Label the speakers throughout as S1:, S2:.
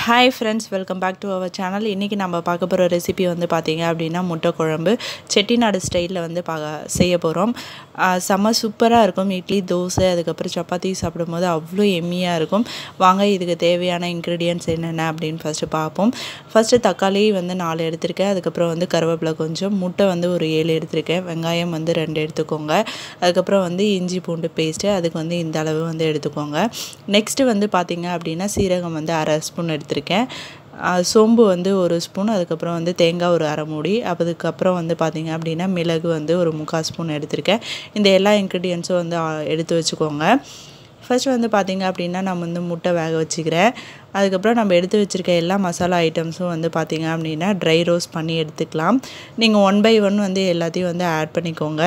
S1: hi friends welcome back to our channel இன்றைக்கி நம்ம பார்க்க போகிற ரெசிபி வந்து பார்த்திங்க அப்படின்னா முட்டை குழம்பு செட்டிநாடு ஸ்டைலில் வந்து பா செய்ய போகிறோம் செம்ம சூப்பராக இருக்கும் இட்லி தோசை அதுக்கப்புறம் சப்பாத்தி சாப்பிடும்போது அவ்வளோ எம்மியாக இருக்கும் வாங்க இதுக்கு தேவையான இன்க்ரீடியன்ட்ஸ் என்னென்ன அப்படின்னு ஃபஸ்ட்டு பார்ப்போம் ஃபஸ்ட்டு தக்காளி வந்து நாலு எடுத்திருக்கேன் அதுக்கப்புறம் வந்து கருவேப்பிலை கொஞ்சம் முட்டை வந்து ஒரு ஏழு எடுத்திருக்கேன் வெங்காயம் வந்து ரெண்டு எடுத்துக்கோங்க அதுக்கப்புறம் வந்து இஞ்சி பூண்டு பேஸ்ட்டு அதுக்கு வந்து இந்த அளவு வந்து எடுத்துக்கோங்க நெக்ஸ்ட்டு வந்து பார்த்திங்க அப்படின்னா சீரகம் வந்து அரை ஸ்பூன் எடுத்திருக்கேன் சோம்பு வந்து ஒரு ஸ்பூன் அதுக்கப்புறம் வந்து தேங்காய் ஒரு அரை மூடி அதுக்கப்புறம் வந்து பார்த்திங்க அப்படின்னா மிளகு வந்து ஒரு முக்கால் ஸ்பூன் எடுத்திருக்கேன் இந்த எல்லா இன்க்ரீடியன்ஸும் வந்து எடுத்து வச்சுக்கோங்க ஃபர்ஸ்ட் வந்து பார்த்திங்க அப்படின்னா நம்ம வந்து முட்டை வேக வச்சுக்கிறேன் அதுக்கப்புறம் நம்ம எடுத்து வச்சுருக்க எல்லா மசாலா ஐட்டம்ஸும் வந்து பார்த்திங்க அப்படின்னா ட்ரை ரோஸ்ட் பண்ணி எடுத்துக்கலாம் நீங்கள் ஒன் பை ஒன் வந்து எல்லாத்தையும் வந்து ஆட் பண்ணிக்கோங்க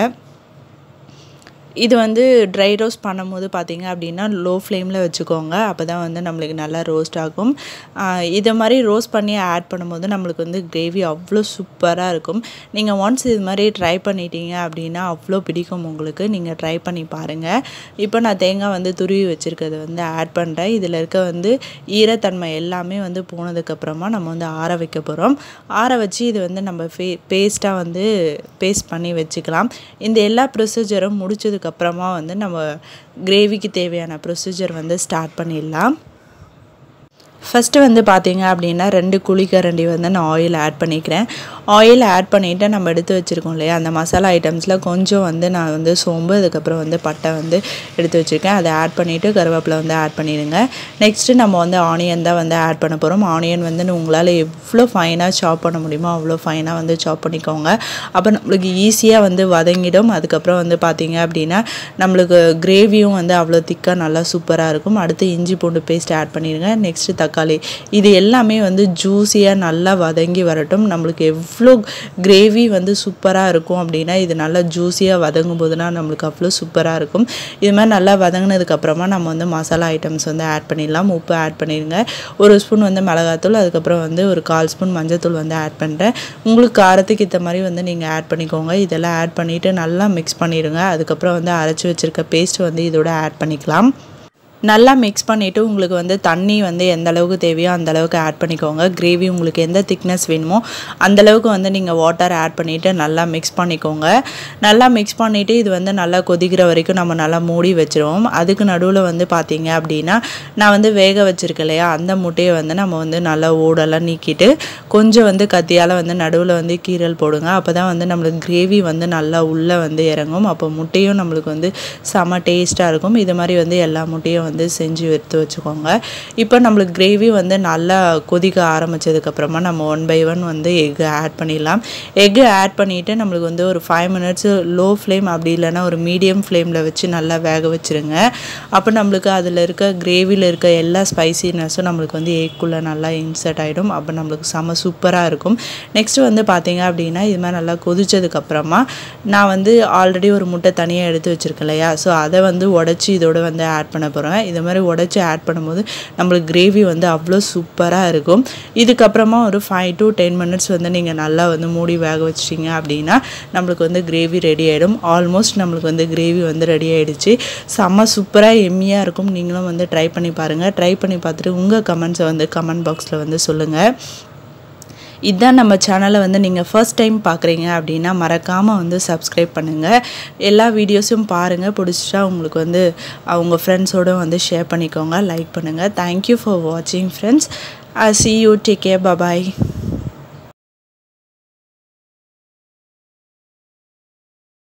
S1: இது வந்து ட்ரை ரோஸ்ட் பண்ணும்போது பார்த்திங்க அப்படின்னா லோ ஃப்ளேமில் வச்சுக்கோங்க அப்போ தான் வந்து நம்மளுக்கு நல்லா ரோஸ்ட் ஆகும் இதை மாதிரி ரோஸ்ட் பண்ணி ஆட் பண்ணும்போது நம்மளுக்கு வந்து கிரேவி அவ்வளோ சூப்பராக இருக்கும் நீங்கள் ஒன்ஸ் இது மாதிரி ட்ரை பண்ணிட்டீங்க அப்படின்னா அவ்வளோ பிடிக்கும் உங்களுக்கு நீங்கள் ட்ரை பண்ணி பாருங்கள் இப்போ நான் தேங்காய் வந்து துருவி வச்சுருக்கிறது வந்து ஆட் பண்ணுறேன் இதில் இருக்க வந்து ஈரத்தன்மை எல்லாமே வந்து போனதுக்கப்புறமா நம்ம வந்து ஆற வைக்க போகிறோம் ஆற வச்சு இது வந்து நம்ம ஃபே பேஸ்ட்டாக வந்து பேஸ்ட் பண்ணி வச்சுக்கலாம் இந்த எல்லா ப்ரொசீஜரும் முடிச்சதுக்கு அதுக்கப்புறமா வந்து நம்ம கிரேவிக்கு தேவையான ப்ரொசீஜர் வந்து ஸ்டார்ட் பண்ணிடலாம் ஃபஸ்ட்டு வந்து பார்த்தீங்க அப்படின்னா ரெண்டு குழிக்கரண்டி வந்து நான் ஆயில் ஆட் பண்ணிக்கிறேன் ஆயில் ஆட் பண்ணிவிட்டு நம்ம எடுத்து வச்சுருக்கோம் இல்லையா அந்த மசாலா ஐட்டம்ஸில் கொஞ்சம் வந்து நான் வந்து சோம்பு அதுக்கப்புறம் வந்து பட்டை வந்து எடுத்து வச்சுருக்கேன் அதை ஆட் பண்ணிவிட்டு கருவேப்பிலை வந்து ஆட் பண்ணிடுங்க நெக்ஸ்ட்டு நம்ம வந்து ஆனியன் தான் வந்து ஆட் பண்ண போகிறோம் ஆனியன் வந்து உங்களால் எவ்வளோ ஃபைனாக சாப் பண்ண முடியுமோ அவ்வளோ ஃபைனாக வந்து சாப் பண்ணிக்கோங்க அப்போ நம்மளுக்கு ஈஸியாக வந்து வதங்கிடும் அதுக்கப்புறம் வந்து பார்த்திங்க அப்படின்னா நம்மளுக்கு கிரேவியும் வந்து அவ்வளோ திக்காக நல்லா சூப்பராக இருக்கும் அடுத்து இஞ்சி பூண்டு பேஸ்ட் ஆட் பண்ணிடுங்க நெக்ஸ்ட்டு தக்காளி இது எல்லாமே வந்து ஜூஸியாக நல்லா வதங்கி வரட்டும் நம்மளுக்கு எவ்வளோ கிரேவி வந்து சூப்பராக இருக்கும் அப்படின்னா இது நல்லா ஜூஸியாக வதங்கும் போதுனா நம்மளுக்கு அவ்வளோ சூப்பராக இருக்கும் இது மாதிரி நல்லா வதங்கினதுக்கப்புறமா நம்ம வந்து மசாலா ஐட்டம்ஸ் வந்து ஆட் பண்ணிடலாம் உப்பு ஆட் பண்ணிடுங்க ஒரு ஸ்பூன் வந்து மிளகாத்தூள் அதுக்கப்புறம் வந்து ஒரு கால் ஸ்பூன் மஞ்சத்தூள் வந்து ஆட் பண்ணுறேன் உங்களுக்கு காரத்துக்கு ஏற்ற மாதிரி வந்து நீங்கள் ஆட் பண்ணிக்கோங்க இதெல்லாம் ஆட் பண்ணிவிட்டு நல்லா மிக்ஸ் பண்ணிடுங்க அதுக்கப்புறம் வந்து அரைச்சி வச்சுருக்க பேஸ்ட் வந்து இதோட ஆட் பண்ணிக்கலாம் நல்லா மிக்ஸ் பண்ணிவிட்டு உங்களுக்கு வந்து தண்ணி வந்து எந்த அளவுக்கு தேவையோ அந்த அளவுக்கு ஆட் பண்ணிக்கோங்க கிரேவி உங்களுக்கு எந்த திக்னஸ் வேணுமோ அந்தளவுக்கு வந்து நீங்கள் வாட்டர் ஆட் பண்ணிவிட்டு நல்லா மிக்ஸ் பண்ணிக்கோங்க நல்லா மிக்ஸ் பண்ணிவிட்டு இது வந்து நல்லா கொதிக்கிற வரைக்கும் நம்ம நல்லா மூடி வச்சுருவோம் அதுக்கு நடுவில் வந்து பார்த்தீங்க அப்படின்னா நான் வந்து வேக வச்சுருக்கேன் இல்லையா அந்த முட்டையை வந்து நம்ம வந்து நல்லா ஓடெல்லாம் நீக்கிட்டு கொஞ்சம் வந்து கத்தியால் வந்து நடுவில் வந்து கீரல் போடுங்க அப்போ தான் வந்து நம்மளுக்கு கிரேவி வந்து நல்லா உள்ளே வந்து இறங்கும் அப்போ முட்டையும் நம்மளுக்கு வந்து செம டேஸ்ட்டாக இருக்கும் இது மாதிரி வந்து எல்லா முட்டையும் வந்து செஞ்சு எடுத்து வச்சுக்கோங்க இப்போ நம்மளுக்கு கிரேவி வந்து நல்லா கொதிக்க ஆரம்பித்ததுக்கப்புறமா நம்ம ஒன் பை ஒன் வந்து எக்கு ஆட் பண்ணிடலாம் எக்கு ஆட் பண்ணிவிட்டு நம்மளுக்கு வந்து ஒரு ஃபைவ் மினிட்ஸு லோ ஃப்ளேம் அப்படி இல்லைன்னா ஒரு மீடியம் ஃப்ளேமில் வச்சு நல்லா வேக வச்சுருங்க அப்போ நம்மளுக்கு அதில் இருக்க கிரேவியில் இருக்க எல்லா ஸ்பைசினஸும் நம்மளுக்கு வந்து எக்குள்ளே நல்லா இன்சர்ட் ஆகிடும் அப்போ நம்மளுக்கு செம சூப்பராக இருக்கும் நெக்ஸ்ட்டு வந்து பார்த்திங்க அப்படின்னா இது மாதிரி நல்லா கொதிச்சதுக்கப்புறமா நான் வந்து ஆல்ரெடி ஒரு முட்டை தனியாக எடுத்து வச்சுருக்கேன் இல்லையா ஸோ அதை வந்து உடச்சி இதோட வந்து ஆட் பண்ண போகிறேன் இது மாதிரி உடச்சி ஆட் பண்ணும்போது நம்மளுக்கு கிரேவி வந்து அவ்வளோ சூப்பராக இருக்கும் இதுக்கப்புறமா ஒரு ஃபைவ் டு டென் மினிட்ஸ் வந்து நீங்கள் நல்லா வந்து மூடி வேக வச்சிட்டிங்க அப்படின்னா நம்மளுக்கு வந்து கிரேவி ரெடி ஆகிடும் ஆல்மோஸ்ட் நம்மளுக்கு வந்து கிரேவி வந்து ரெடி ஆகிடுச்சு செம்ம சூப்பராக எம்மியாக இருக்கும் நீங்களும் வந்து ட்ரை பண்ணி பாருங்கள் ட்ரை பண்ணி பார்த்துட்டு உங்கள் கமெண்ட்ஸை வந்து கமெண்ட் பாக்ஸில் வந்து சொல்லுங்கள் இதுதான் நம்ம சேனலை வந்து நீங்கள் ஃபர்ஸ்ட் டைம் பார்க்குறீங்க அப்படின்னா மறக்காமல் வந்து சப்ஸ்கிரைப் பண்ணுங்கள் எல்லா வீடியோஸும் பாருங்கள் பிடிச்சிட்டா உங்களுக்கு வந்து அவங்க ஃப்ரெண்ட்ஸோடு வந்து ஷேர் பண்ணிக்கோங்க லைக் பண்ணுங்கள் தேங்க்யூ ஃபார் வாட்சிங் friends see you take care bye bye